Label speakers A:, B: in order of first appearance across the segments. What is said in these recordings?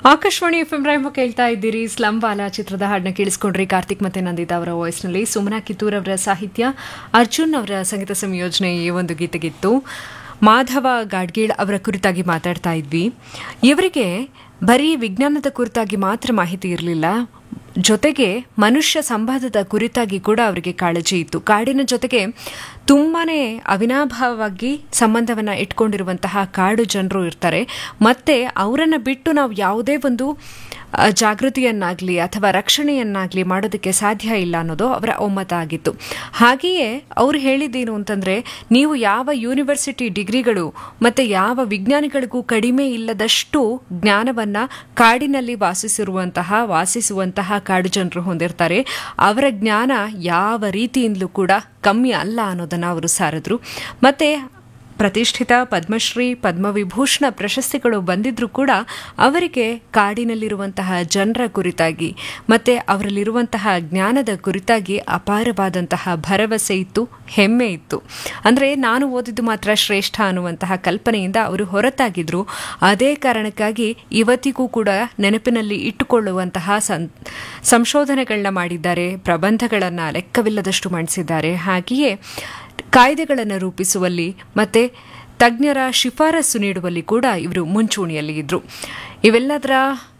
A: Akashvani F M ರೈಮ ಕೇಳ್ತಾ ಇದ್ದೀರಿ slum Vala ಚಿತ್ರದ ಹಾಡನ್ನ ಕೇಳಿಸ್ಕೊಂಡ್ರಿ ಕಾರ್ತಿಕ್ ಮತ್ತೆ ನಂದಿತಾ ಅವರ ವಾಯ್ಸ್ನಲ್ಲಿ ಸುಮನಾ ಕಿತ್ತೂರ್ ಅವರ ಸಾಹಿತ್ಯ ಅರ್ಜುನ್ ಅವರ ಸಂಗೀತ ಸಂಯೋಜನೆ ಈ ಒಂದು ಗೀತೆಗಿತ್ತು ಮಾಧವ ಗಾಡ್ಗೀಳ್ ಅವರ ಕುರಿತಾಗಿ ಮಾತಾಡ್ತಾ ಇದ್ವಿ ಇವರಿಗೆ ಬರೀ ವಿಜ್ಞಾನದ ಕುರಿತಾಗಿ ಮಾತ್ರ ಮಾಹಿತಿ ಇರಲಿಲ್ಲ ಜೊತೆಗೆ ಮನುಷ್ಯ ಸಂವಾದದ ಕುರಿತಾಗಿ ಕೂಡ ಅವರಿಗೆ ಕಾಳಜಿ ಇತ್ತು ಕಾಡಿನ ಜೊತೆಗೆ ತುಂಬಾನೇ ಅವಿನಾಭಾವವಾಗಿ ಸಂಬಂಧವನ್ನ ಇಟ್ಕೊಂಡಿರುವಂತಹ ಕಾಡು ಜನರು ಇರ್ತಾರೆ ಮತ್ತೆ ಅವರನ್ನ ಬಿಟ್ಟು ನಾವು ಯಾವುದೇ ಒಂದು ಆ, ಜಾಗೃತಿಯನ್ನಾಗ್ಲಿ ಅಥವಾ ರಕ್ಷಣೆಯನ್ನಾಗ್ಲಿ ಮಾಡೋದಕ್ಕೆ ಸಾಧ್ಯ ಇಲ್ಲ ಅನ್ನೋದು ಅವರ ಒಮ್ಮತ ಆಗಿತ್ತು ಹಾಗೆಯೇ ಅವ್ರು ಹೇಳಿದ್ದೇನು ಅಂತಂದ್ರೆ ನೀವು ಯಾವ ಯೂನಿವರ್ಸಿಟಿ ಡಿಗ್ರಿಗಳು ಮತ್ತೆ ಯಾವ ವಿಜ್ಞಾನಿಗಳಿಗೂ ಕಡಿಮೆ ಇಲ್ಲದಷ್ಟು ಜ್ಞಾನವನ್ನ ಕಾಡಿನಲ್ಲಿ ವಾಸಿಸಿರುವಂತಹ ವಾಸಿಸುವಂತಹ ಕಾಡು ಜನರು ಹೊಂದಿರ್ತಾರೆ ಅವರ ಜ್ಞಾನ ಯಾವ ರೀತಿಯಿಂದಲೂ ಕೂಡ ಕಮ್ಮಿ ಅಲ್ಲ ಅನ್ನೋದನ್ನ ಅವರು ಸಾರಿದ್ರು ಮತ್ತೆ ಪ್ರತಿಷ್ಠಿತ ಪದ್ಮಶ್ರೀ ಪದ್ಮವಿಭೂಷಣ ಪ್ರಶಸ್ತಿಗಳು ಬಂದಿದ್ರೂ ಕೂಡ ಅವರಿಗೆ ಕಾಡಿನಲ್ಲಿರುವಂತಹ ಜನರ ಕುರಿತಾಗಿ ಮತ್ತೆ ಅವರಲ್ಲಿರುವಂತಹ ಜ್ಞಾನದ ಕುರಿತಾಗಿ ಅಪಾರವಾದಂತಹ ಭರವಸೆ ಇತ್ತು ಹೆಮ್ಮೆ ಇತ್ತು ಅಂದರೆ ನಾನು ಓದಿದ್ದು ಮಾತ್ರ ಶ್ರೇಷ್ಠ ಅನ್ನುವಂತಹ ಕಲ್ಪನೆಯಿಂದ ಅವರು ಹೊರತಾಗಿದ್ರು ಅದೇ ಕಾರಣಕ್ಕಾಗಿ ಇವತ್ತಿಗೂ ಕೂಡ ನೆನಪಿನಲ್ಲಿ ಇಟ್ಟುಕೊಳ್ಳುವಂತಹ ಸಂ ಸಂಶೋಧನೆಗಳನ್ನ ಮಾಡಿದ್ದಾರೆ ಪ್ರಬಂಧಗಳನ್ನು ಲೆಕ್ಕವಿಲ್ಲದಷ್ಟು ಮಂಡಿಸಿದ್ದಾರೆ ಹಾಗೆಯೇ ಕಾಯ್ದೆಗಳನ್ನು ರೂಪಿಸುವಲ್ಲಿ ಮತ್ತೆ ತಜ್ಞರ ಶಿಫಾರಸು ನೀಡುವಲ್ಲಿ ಕೂಡ ಇವರು ಮುಂಚೂಣಿಯಲ್ಲಿ ಇದ್ರು ಇವೆಲ್ಲದರ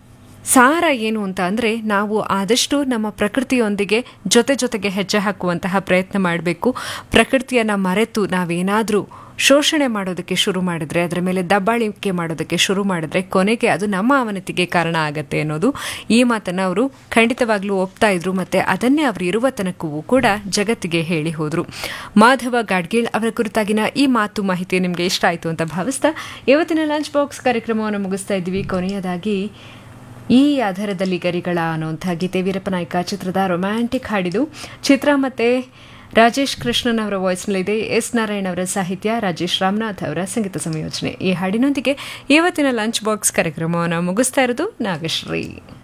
A: ಸಾರ ಏನು ಅಂತ ಅಂದರೆ ನಾವು ಆದಷ್ಟು ನಮ್ಮ ಪ್ರಕೃತಿಯೊಂದಿಗೆ ಜೊತೆ ಜೊತೆಗೆ ಹೆಜ್ಜೆ ಹಾಕುವಂತಹ ಪ್ರಯತ್ನ ಮಾಡಬೇಕು ಪ್ರಕೃತಿಯನ್ನು ಮರೆತು ನಾವೇನಾದರೂ ಶೋಷಣೆ ಮಾಡೋದಕ್ಕೆ ಶುರು ಮಾಡಿದ್ರೆ ಅದರ ಮೇಲೆ ದಬ್ಬಾಳಿಕೆ ಮಾಡೋದಕ್ಕೆ ಶುರು ಮಾಡಿದ್ರೆ ಕೊನೆಗೆ ಅದು ನಮ್ಮ ಅವನತಿಗೆ ಕಾರಣ ಆಗತ್ತೆ ಅನ್ನೋದು ಈ ಮಾತನ್ನು ಅವರು ಖಂಡಿತವಾಗ್ಲೂ ಒಪ್ತಾ ಇದ್ರು ಮತ್ತೆ ಅದನ್ನೇ ಅವರು ಇರುವ ತನಕವೂ ಕೂಡ ಜಗತ್ತಿಗೆ ಹೇಳಿ ಹೋದ್ರು ಮಾಧವ ಗಾಡ್ಗೀಳ್ ಅವರ ಕುರಿತಾಗಿನ ಈ ಮಾತು ಮಾಹಿತಿ ನಿಮಗೆ ಇಷ್ಟ ಆಯಿತು ಅಂತ ಭಾವಿಸ್ತಾ ಇವತ್ತಿನ ಲಂಚ್ ಬಾಕ್ಸ್ ಕಾರ್ಯಕ್ರಮವನ್ನು ಮುಗಿಸ್ತಾ ಇದ್ದೀವಿ ಕೊನೆಯದಾಗಿ ಈ ಆಧಾರದಲ್ಲಿ ಗರಿಗಳ ಅನ್ನುವಂಥ ಗೀತೆ ವೀರಪ್ಪ ನಾಯ್ಕ ಚಿತ್ರದ ರೊಮ್ಯಾಂಟಿಕ್ ಹಾಡಿದು ಚಿತ್ರ ಮತ್ತೆ ರಾಜೇಶ್ ಕೃಷ್ಣನ್ ಅವರ ವಾಯ್ಸ್ನಲ್ಲಿದೆ ಎಸ್ ನಾರಾಯಣ್ ಅವರ ಸಾಹಿತ್ಯ ರಾಜೇಶ್ ರಾಮನಾಥ್ ಅವರ ಸಂಗೀತ ಸಂಯೋಜನೆ ಈ ಹಾಡಿನೊಂದಿಗೆ ಇವತ್ತಿನ ಲಂಚ್ ಬಾಕ್ಸ್ ಕಾರ್ಯಕ್ರಮವನ್ನು ಮುಗಿಸ್ತಾ ಇರೋದು ನಾಗಶ್ರೀ